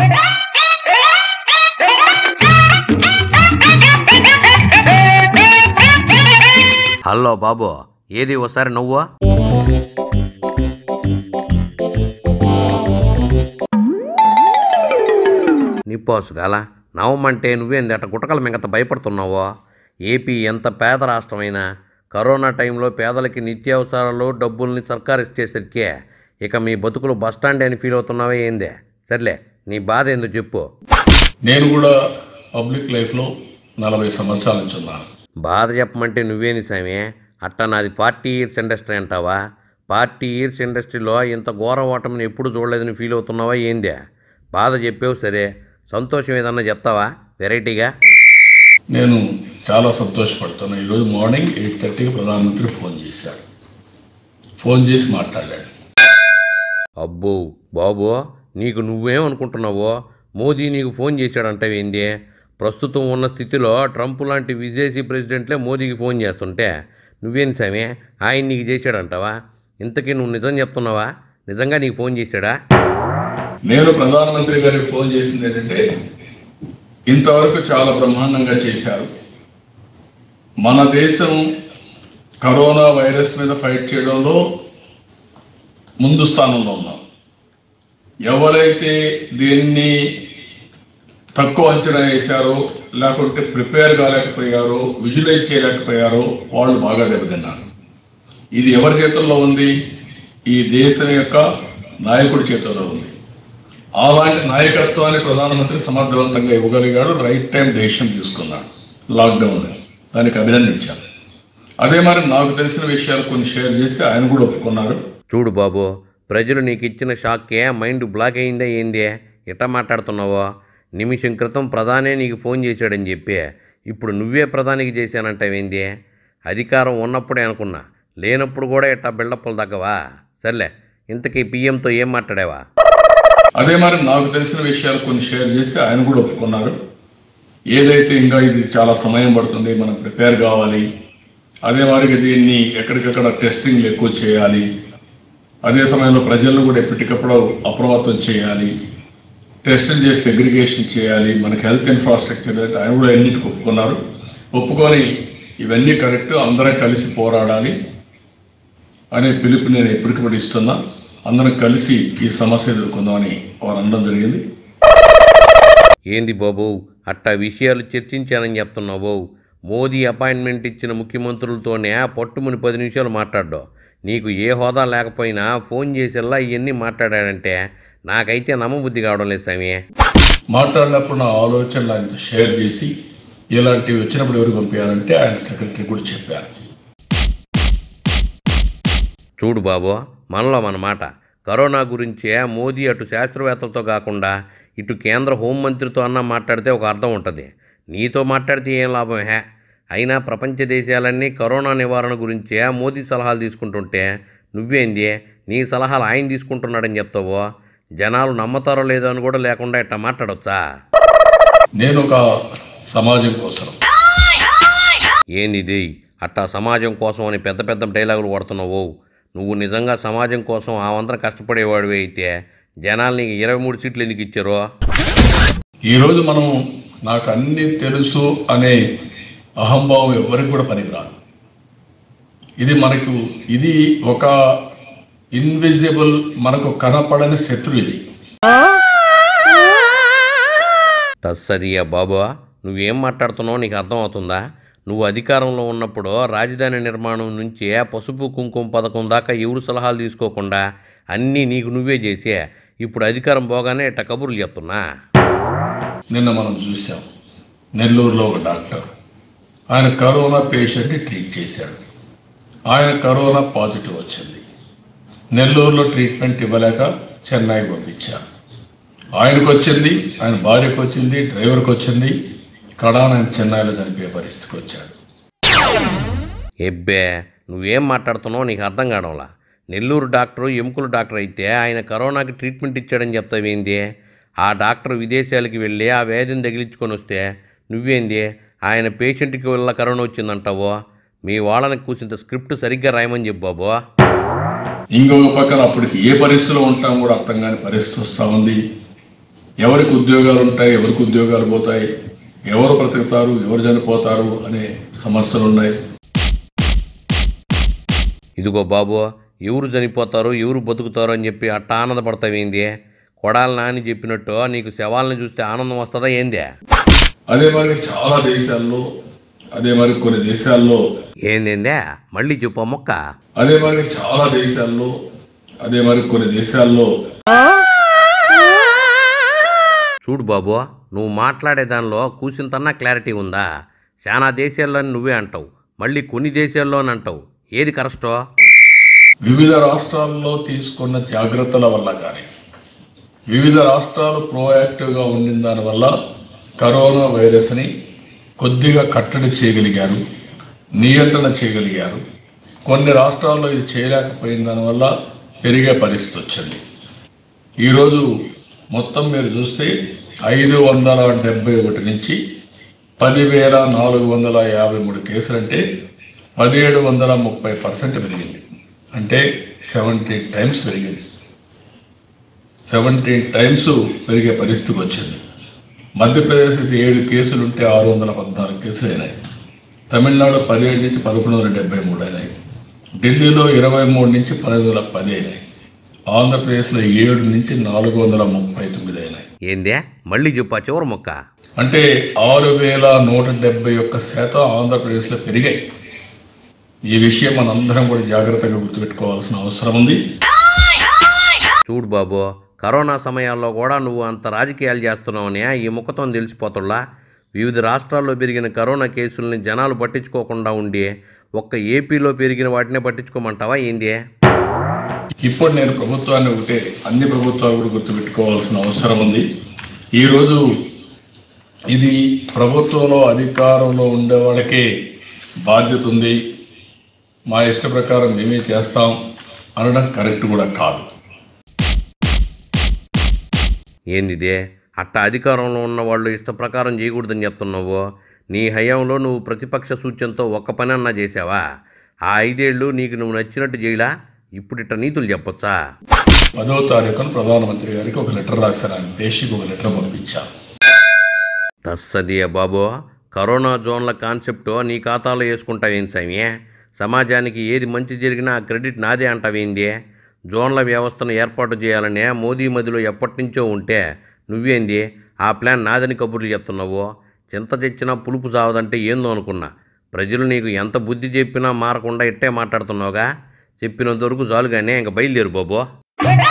hello బాబు ఏది ఒకసారి నువ్వు నిప్పోసుగాల నవ్వమంటే నువ్వేంది అట్ట గుటకల మింగత భయపడుతున్నావో ఏపీ ఎంత పేద రాష్ట్రమైనా కరోనా టైంలో పేదలకి నిత్యావసరాలు డబ్బుల్ని సర్కారు ఇచ్చేసరికే ఇక మీ బతుకులు బస్టాండ్ అని ఫీల్ అవుతున్నావే ఏందే సర్లే నీ బాధ ఏందో చెప్పు నేను కూడా పబ్లిక్ లైఫ్లో నలభై సంవత్సరాల నుంచి ఉన్నాను బాధ చెప్పమంటే నువ్వేని స్వామి అట్టా నాది ఫార్టీ ఇయర్స్ ఇండస్ట్రీ అంటావా ఫార్టీ ఇయర్స్ ఇండస్ట్రీలో ఇంత ఘోర ఓటమిని ఎప్పుడు చూడలేదని ఫీల్ అవుతున్నావా ఏందే బాధ చెప్పావు సరే సంతోషం ఏదన్నా చెప్తావా వెరైటీగా నేను చాలా సంతోషపడుతున్నాను ఈరోజు మార్నింగ్ ఎయిట్ థర్టీకి ప్రధానమంత్రి ఫోన్ చేశారు ఫోన్ చేసి మాట్లాడాడు అబ్బో బాబు నీకు నువ్వేమనుకుంటున్నావో మోదీ నీకు ఫోన్ చేశాడంటావేంది ప్రస్తుతం ఉన్న స్థితిలో ట్రంప్ లాంటి విదేశీ ప్రెసిడెంట్లే మోదీకి ఫోన్ చేస్తుంటే నువ్వేం స్వామి ఆయన నీకు చేశాడంటావా ఇంతకీ నువ్వు నిజం చెప్తున్నావా నిజంగా నీకు ఫోన్ చేశాడా నేను ప్రధానమంత్రి గారికి ఫోన్ చేసింది ఏంటంటే ఇంతవరకు చాలా బ్రహ్మాండంగా చేశారు మన దేశం కరోనా వైరస్ మీద ఫైట్ చేయడంలో ముందు స్థానంలో ఉన్నాం ఎవరైతే దీన్ని తక్కువ అంచనా వేశారో లేకుంటే ప్రిపేర్ కాలేకపోయారో విజువలైజ్ చేయలేకపోయారో వాళ్ళు బాగా దెబ్బతిన్నారు ఇది ఎవరి చేతుల్లో ఉంది ఈ దేశం యొక్క నాయకుడి చేతుల్లో ఉంది అలాంటి నాయకత్వాన్ని ప్రధానమంత్రి సమర్థవంతంగా ఇవ్వగలిగాడు రైట్ టైం డెసిషన్ తీసుకున్నాడు లాక్డౌన్ దానికి అభినందించాను అదే మరి నాకు తెలిసిన విషయాలు కొన్ని షేర్ చేస్తే ఆయన కూడా ఒప్పుకున్నారు చూడు బాబు ప్రజలు నీకు ఇచ్చిన షాక్కే మైండ్ బ్లాక్ అయిందా ఏంది ఇట్ట మాట్లాడుతున్నావో నిమిషం క్రితం ప్రధానే నీకు ఫోన్ చేశాడని చెప్పి ఇప్పుడు నువ్వే ప్రధానికి చేశానంటావేంది అధికారం ఉన్నప్పుడే అనుకున్నా లేనప్పుడు కూడా ఇట్టా బిల్డప్పులు తగ్గవా సర్లే ఇంతకీ పిఎంతో ఏం మాట్లాడావా అదే మరి నాకు తెలిసిన విషయాలు కొన్ని షేర్ చేస్తే ఆయన కూడా ఒప్పుకున్నారు ఏదైతే ఇంకా ఇది చాలా సమయం పడుతుంది మనం ప్రిపేర్ కావాలి అదే మరికి దీన్ని ఎక్కడికక్కడ టెస్టింగ్ ఎక్కువ చేయాలి అదే సమయంలో ప్రజలను కూడా ఎప్పటికప్పుడు అప్రమత్తం చేయాలి టెస్టింగ్ చేసి సెగ్రిగేషన్ చేయాలి మనకి హెల్త్ ఇన్ఫ్రాస్ట్రక్చర్ ఆయన కూడా అన్నిటికి ఒప్పుకున్నారు ఒప్పుకొని ఇవన్నీ కరెక్ట్ అందరం కలిసి పోరాడాలి అనే పిలుపు నేను ఎప్పటికప్పుడు ఇస్తున్నా అందరం కలిసి ఈ సమస్య ఎదుర్కొందామని వారు అనడం జరిగింది ఏంది బాబు అట్టా విషయాలు చర్చించానని చెప్తున్నావు మోదీ అపాయింట్మెంట్ ఇచ్చిన ముఖ్యమంత్రులతోనే పట్టుమని పది నిమిషాలు మాట్లాడ్డావు నీకు ఏ హోదా లేకపోయినా ఫోన్ చేసేలా ఇవన్నీ మాట్లాడాడంటే నాకైతే నమ్మబుద్ధి కావడం లేదు స్వామి మాట్లాడినప్పుడు నా ఆలోచనలు ఆయనతో షేర్ చేసి ఇలాంటివి వచ్చినప్పుడు ఎవరు పంపించాలంటే ఆయన సెక్రటరీ కూడా చెప్పారు చూడు బాబు మనలో మన మాట కరోనా గురించే మోదీ అటు శాస్త్రవేత్తలతో కాకుండా ఇటు కేంద్ర హోంమంత్రితో అన్న మాట్లాడితే ఒక అర్థం ఉంటుంది నీతో మాట్లాడితే ఏం లాభం హే అయినా ప్రపంచ దేశాలన్నీ కరోనా నివారణ గురించే మోదీ సలహాలు తీసుకుంటుంటే నువ్వేంది నీ సలహాలు ఆయన తీసుకుంటున్నాడని చెప్తావో జనాలు నమ్మతారో లేదో అని కూడా లేకుండా ఇట్లా మాట్లాడొచ్చా నేను ఒక సమాజం కోసం ఏంది ఇది అట్టా సమాజం కోసం అని పెద్ద పెద్ద డైలాగులు కొడుతున్నావు నువ్వు నిజంగా సమాజం కోసం ఆ వంతన కష్టపడేవాడివి అయితే జనాలు నీకు ఇరవై మూడు సీట్లు ఎందుకు ఇచ్చారో ఈరోజు మనం నాకు అన్ని తెలుసు అనే అహంభావం ఎవరికి కూడా పనికిరాదు ఇది మనకు ఇది ఒక ఇన్విజిబుల్ మనకు కనపడని శత్రు ఇది తస్సదియా బాబు నువ్వేం మాట్లాడుతున్నావో నీకు అర్థమవుతుందా నువ్వు అధికారంలో ఉన్నప్పుడు రాజధాని నిర్మాణం నుంచి పసుపు కుంకుమ పథకం దాకా ఎవరు సలహాలు తీసుకోకుండా అన్నీ నీకు నువ్వే చేసే ఇప్పుడు అధికారం పోగానే ఇట్ట కబుర్లు చెప్తున్నా నిన్న మనం చూసాం నెల్లూరులో ఒక డాక్టర్ ఆయన కరోనా పేషెంట్ని ట్రీట్ చేశాడు ఆయన కరోనా పాజిటివ్ వచ్చింది నెల్లూరులో ట్రీట్మెంట్ ఇవ్వలేక చెన్నై పంపించారు ఆయనకు వచ్చింది ఆయన భార్యకు వచ్చింది డ్రైవర్కి వచ్చింది కడాన ఆయన చెన్నైలో చనిపోయే పరిస్థితికి వచ్చాడు ఎబ్బే నువ్వేం మాట్లాడుతున్నావో నీకు అర్థం కావడంలా నెల్లూరు డాక్టరు ఎముకల డాక్టర్ అయితే ఆయన కరోనాకి ట్రీట్మెంట్ ఇచ్చాడని చెప్తావేంది ఆ డాక్టర్ విదేశాలకు వెళ్ళి ఆ వ్యాధిని తగిలించుకొని వస్తే నువ్వేంది ఆయన పేషెంట్కి వల్ల కరోనా వచ్చిందంటావో మీ వాళ్ళని కూర్చుంత స్క్రిప్ట్ సరిగ్గా రాయమని చెప్పు బాబు ఇంకొక పక్కన అప్పటికి ఏ పరిస్థితిలో ఉంటాం కూడా అర్థం కాని పరిస్థితి వస్తూ ఉంది ఎవరికి ఉద్యోగాలు ఉంటాయి ఎవరికి ఉద్యోగాలు పోతాయి ఎవరు బ్రతుకుతారు ఎవరు చనిపోతారు అనే సమస్యలు ఉన్నాయి ఇదిగో బాబు ఎవరు చనిపోతారు ఎవరు బతుకుతారు అని చెప్పి అట్ట ఆనందపడతావేంది కొడాలి నాని చెప్పినట్టు నీకు శవాలను చూస్తే ఆనందం వస్తుందా ఏందే అదే మరి చాలా దేశాల్లో అదే మరి కొన్ని దేశాల్లో ఏందేందే మళ్ళీ చెప్పు మొక్క అదే మరి చాలా దేశాల్లో అదే మరి కొన్ని దేశాల్లో చూడు బాబు నువ్వు మాట్లాడే దానిలో కూసింతన్నా క్లారిటీ ఉందా చాలా దేశాల్లో నువ్వే అంటావు మళ్ళీ కొన్ని దేశాల్లోని అంటావు ఏది కరెస్టో వివిధ రాష్ట్రాల్లో తీసుకున్న జాగ్రత్తల వల్ల కానీ వివిధ రాష్ట్రాలు ప్రోయాక్టివ్గా ఉండిన దానివల్ల కరోనా వైరస్ని కొద్దిగా కట్టడి చేయగలిగారు నియంత్రణ చేయగలిగారు కొన్ని రాష్ట్రాల్లో ఇది చేయలేకపోయిన దానివల్ల పెరిగే పరిస్థితి వచ్చింది ఈరోజు మొత్తం మీరు చూస్తే ఐదు వందల డెబ్బై ఒకటి నుంచి పదివేల నాలుగు వందల యాభై మూడు కేసులు అంటే పదిహేడు వందల ముప్పై పర్సెంట్ పెరిగింది అంటే సెవెంటీన్ టైమ్స్ పెరిగింది సెవెంటీన్ టైమ్స్ పెరిగే పరిస్థితికి వచ్చింది మధ్యప్రదేశ్ అయితే ఏడు కేసులు ఉంటే ఆరు వందల పద్నాలుగు కేసులు అయినాయి తమిళనాడు పదిహేడు నుంచి పదకొండు వందల డెబ్బై మూడు అయినాయి ఢిల్లీలో ఇరవై మూడు నుంచి పదహైదు వందల పది అయినాయి ఆంధ్రప్రదేశ్లో ఏడు నుంచి నాలుగు వందల ముప్పై తొమ్మిది అయినాయి ఏందే మళ్ళీ చెప్పు ఆ చివరి మొక్క అంటే ఆరు వేల నూట డెబ్బై ఒక్క శాతం ఆంధ్రప్రదేశ్లో పెరిగాయి ఈ విషయం మనందరం కూడా జాగ్రత్తగా గుర్తుపెట్టుకోవాల్సిన అవసరం ఉంది చూడు బాబు కరోనా సమయాల్లో కూడా నువ్వు అంత రాజకీయాలు చేస్తున్నావని ఈ ముఖతో తెలిసిపోతుల్లా వివిధ రాష్ట్రాల్లో పెరిగిన కరోనా కేసుల్ని జనాలు పట్టించుకోకుండా ఉండి ఒక్క ఏపీలో పెరిగిన వాటినే పట్టించుకోమంటావా ఏంది ఇప్పుడు నేను ప్రభుత్వాన్ని ఒకటే అన్ని ప్రభుత్వాలు కూడా గుర్తుపెట్టుకోవాల్సిన అవసరం ఉంది ఈరోజు ఇది ప్రభుత్వంలో అధికారంలో ఉండే వాళ్ళకే బాధ్యత ఉంది మా ఇష్ట ప్రకారం మేమే చేస్తాం అనడం కరెక్ట్ కూడా కాదు ఏందిదే అట్ట అధికారంలో ఉన్న వాళ్ళు ఇష్ట ప్రకారం చేయకూడదని చెప్తున్నావు నీ హయాంలో నువ్వు ప్రతిపక్ష సూచనతో ఒక్క పని అన్నా చేసావా ఆ ఐదేళ్ళు నీకు నువ్వు నచ్చినట్టు చేయలా ఇప్పుడు ఇట్ట నీతులు చెప్పొచ్చా పదో తారీఖున ప్రధానమంత్రి గారికి ఒక లెటర్ రాశాను ఆయన పేషికి ఒక లెటర్ పంపించాను తస్సదియ బాబు కరోనా జోన్ల కాన్సెప్ట్ నీ ఖాతాలో వేసుకుంటావేం సామి సమాజానికి ఏది మంచి జరిగినా ఆ క్రెడిట్ నాదే అంటావేంది జోన్ల వ్యవస్థను ఏర్పాటు చేయాలనే మోదీ మదిలో ఎప్పటి నుంచో ఉంటే నువ్వేంది ఆ ప్లాన్ నాదని కబుర్లు చెప్తున్నావు చింత తెచ్చినా పులుపు సావదంటే ఏందో అనుకున్నా ప్రజలు నీకు ఎంత బుద్ధి చెప్పినా మారకుండా ఇట్టే మాట్లాడుతున్నావుగా చెప్పినంత వరకు చాలుగానే ఇంక బయలుదేరు బాబు